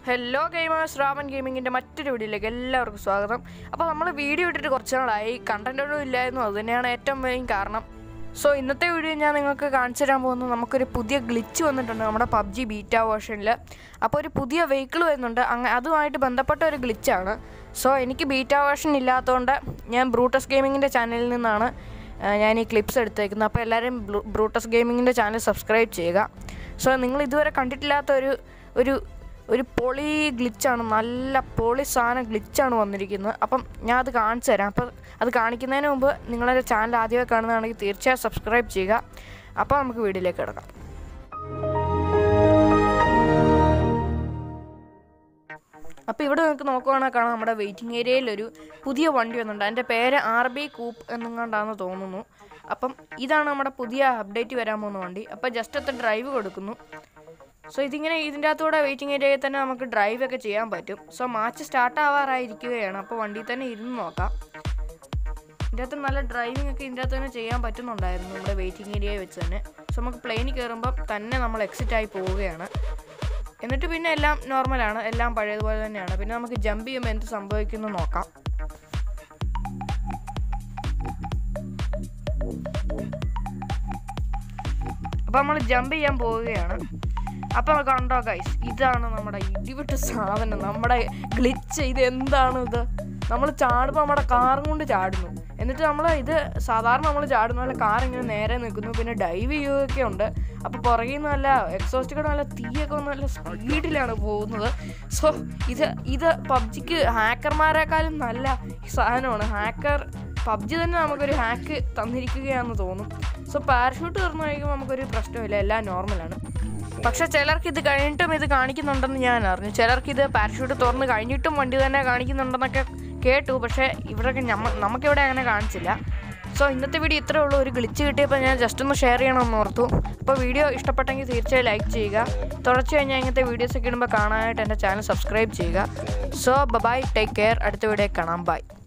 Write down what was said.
hello gamers ramen ഗെയിമിങ്ങിൻ്റെ മറ്റൊരു വീഡിയോയിലേക്ക് എല്ലാവർക്കും സ്വാഗതം അപ്പോൾ നമ്മൾ വീഡിയോ ഇട്ടിട്ട് കുറച്ച് നാളായി കണ്ടൻറ്റൊന്നും ഇല്ലായിരുന്നു അത് തന്നെയാണ് ഏറ്റവും മെയിൻ കാരണം സോ ഇന്നത്തെ വീഡിയോ ഞാൻ നിങ്ങൾക്ക് കാണിച്ചു തരാൻ പോകുന്നത് നമുക്കൊരു പുതിയ ഗ്ലിച്ച് വന്നിട്ടുണ്ട് നമ്മുടെ പബ്ജി ബീറ്റ വേർഷനിൽ അപ്പോൾ ഒരു പുതിയ വെഹിക്കിൾ വരുന്നുണ്ട് അങ്ങ അതുമായിട്ട് ബന്ധപ്പെട്ട ഒരു ഗ്ലിച്ചാണ് സോ എനിക്ക് ബീറ്റ വേർഷൻ ഇല്ലാത്തതുകൊണ്ട് ഞാൻ ബ്രൂട്ടസ് ഗെയിമിങ്ങിൻ്റെ ചാനലിൽ നിന്നാണ് ആ, ഞാൻ ഈ ക്ലിപ്സ് എടുത്തേക്കുന്നത് അപ്പോൾ എല്ലാവരും ബ്രൂട്ടസ് ഗെയിമിങ്ങിൻ്റെ ചാനൽ സബ്സ്ക്രൈബ് ചെയ്യുക സോ നിങ്ങൾ ഇതുവരെ കണ്ടിട്ടില്ലാത്ത ഒരു ഒരു ഒരു പൊളി ഗ്ലിച്ചാണ് നല്ല പൊളി സാധനം ഗ്ലിച്ചാണ് വന്നിരിക്കുന്നത് അപ്പം ഞാൻ അത് കാണിച്ചു തരാം അപ്പം അത് കാണിക്കുന്നതിന് മുമ്പ് നിങ്ങളുടെ ചാനൽ ആദ്യമായി കാണുന്നതാണെങ്കിൽ തീർച്ചയായും സബ്സ്ക്രൈബ് ചെയ്യുക അപ്പോൾ നമുക്ക് വീഡിയോയിലേക്ക് കിടക്കാം അപ്പോൾ ഇവിടെ നിങ്ങൾക്ക് നോക്കുവാണെങ്കിൽ കാണാം നമ്മുടെ വെയിറ്റിംഗ് ഏരിയയിൽ ഒരു പുതിയ വണ്ടി വന്നിട്ടുണ്ട് അതിൻ്റെ പേര് ആർ ബി കൂപ്പ് എന്നെങ്ങാണ്ടാണെന്ന് തോന്നുന്നു അപ്പം ഇതാണ് നമ്മുടെ പുതിയ അപ്ഡേറ്റ് വരാൻ പോകുന്ന വണ്ടി അപ്പോൾ ജസ്റ്റ് ഒത്ത ഡ്രൈവ് കൊടുക്കുന്നു സോ ഇതിങ്ങനെ ഇതിൻ്റെ അകത്തൂടെ വെയിറ്റിംഗ് ഏരിയയിൽ തന്നെ നമുക്ക് ഡ്രൈവ് ഒക്കെ ചെയ്യാൻ പറ്റും സോ മാച്ച് സ്റ്റാർട്ട് ആവാറായിരിക്കുകയാണ് അപ്പോൾ വണ്ടിയിൽ തന്നെ ഇരുന്ന് നോക്കാം ഇതിൻ്റെ അകത്ത് നല്ല ഡ്രൈവിംഗ് ഒക്കെ ഇതിൻ്റെ അകത്ത് തന്നെ ചെയ്യാൻ പറ്റുന്നുണ്ടായിരുന്നു നമ്മുടെ വെയിറ്റിംഗ് ഏരിയയിൽ വെച്ച് തന്നെ സോ നമുക്ക് പ്ലെയിനിൽ കയറുമ്പം തന്നെ നമ്മൾ എക്സിറ്റ് ആയി പോവുകയാണ് എന്നിട്ട് പിന്നെ എല്ലാം നോർമലാണ് എല്ലാം പഴയതുപോലെ തന്നെയാണ് പിന്നെ നമുക്ക് ജമ്പ് ചെയ്യുമ്പോൾ എന്ത് സംഭവിക്കുന്നു നോക്കാം അപ്പോൾ നമ്മൾ ജമ്പ് ചെയ്യാൻ പോവുകയാണ് അപ്പോൾ കണ്ടോ ഗൈസ് ഇതാണ് നമ്മുടെ ഇടിവിട്ട സാധനം നമ്മുടെ ഗ്ലിച്ച് ഇത് എന്താണ് ഇത് നമ്മൾ ചാടുമ്പോൾ നമ്മുടെ കാറും കൊണ്ട് ചാടുന്നു എന്നിട്ട് നമ്മൾ ഇത് സാധാരണ നമ്മൾ ചാടുന്ന പോലെ കാർ ഇങ്ങനെ നേരെ നിൽക്കുന്നു പിന്നെ ഡൈവ് ചെയ്യുകയൊക്കെ ഉണ്ട് അപ്പോൾ പുറകിൽ നിന്ന് നല്ല എക്സോസ്റ്റ് കൂടെ നല്ല തീയൊക്കെ വന്ന് നല്ല സ്പീഡിലാണ് പോകുന്നത് സോ ഇത് ഇത് പബ്ജിക്ക് ഹാക്കർമാരെക്കാളും നല്ല സാധനമാണ് ഹാക്കർ പബ്ജി തന്നെ നമുക്കൊരു ഹാക്ക് തന്നിരിക്കുകയാണെന്ന് തോന്നും സോ പാരഷൂട്ട് തുറന്നു കഴിയുമ്പോൾ നമുക്കൊരു പ്രശ്നമില്ല എല്ലാം നോർമലാണ് പക്ഷെ ചിലർക്ക് ഇത് കഴിഞ്ഞിട്ടും ഇത് കാണിക്കുന്നുണ്ടെന്ന് ഞാൻ അറിഞ്ഞു ചിലർക്ക് ഇത് പാരഷൂട്ട് തുറന്ന് കഴിഞ്ഞിട്ടും വണ്ടി തന്നെ കാണിക്കുന്നുണ്ടെന്നൊക്കെ കേട്ടു പക്ഷേ ഇവിടെയൊക്കെ ഞമ്മ നമുക്കിവിടെ അങ്ങനെ കാണിച്ചില്ല സോ ഇന്നത്തെ വീഡിയോ ഇത്രേ ഉള്ളൂ ഒരു ഗ്ലിച്ച് കിട്ടിയപ്പോൾ ഞാൻ ജസ്റ്റ് ഒന്ന് ഷെയർ ചെയ്യണമെന്ന് ഓർത്തു അപ്പോൾ വീഡിയോ ഇഷ്ടപ്പെട്ടെങ്കിൽ തീർച്ചയായും ലൈക്ക് ചെയ്യുക തുടർച്ച കഴിഞ്ഞാൽ ഇങ്ങനത്തെ വീഡിയോസ് ഒക്കെ ഇടുമ്പോൾ കാണാനായിട്ട് എൻ്റെ ചാനൽ സബ്സ്ക്രൈബ് ചെയ്യുക സോ ബൈ ടേക്ക് കെയർ അടുത്ത വീഡിയോ കാണാം ബൈ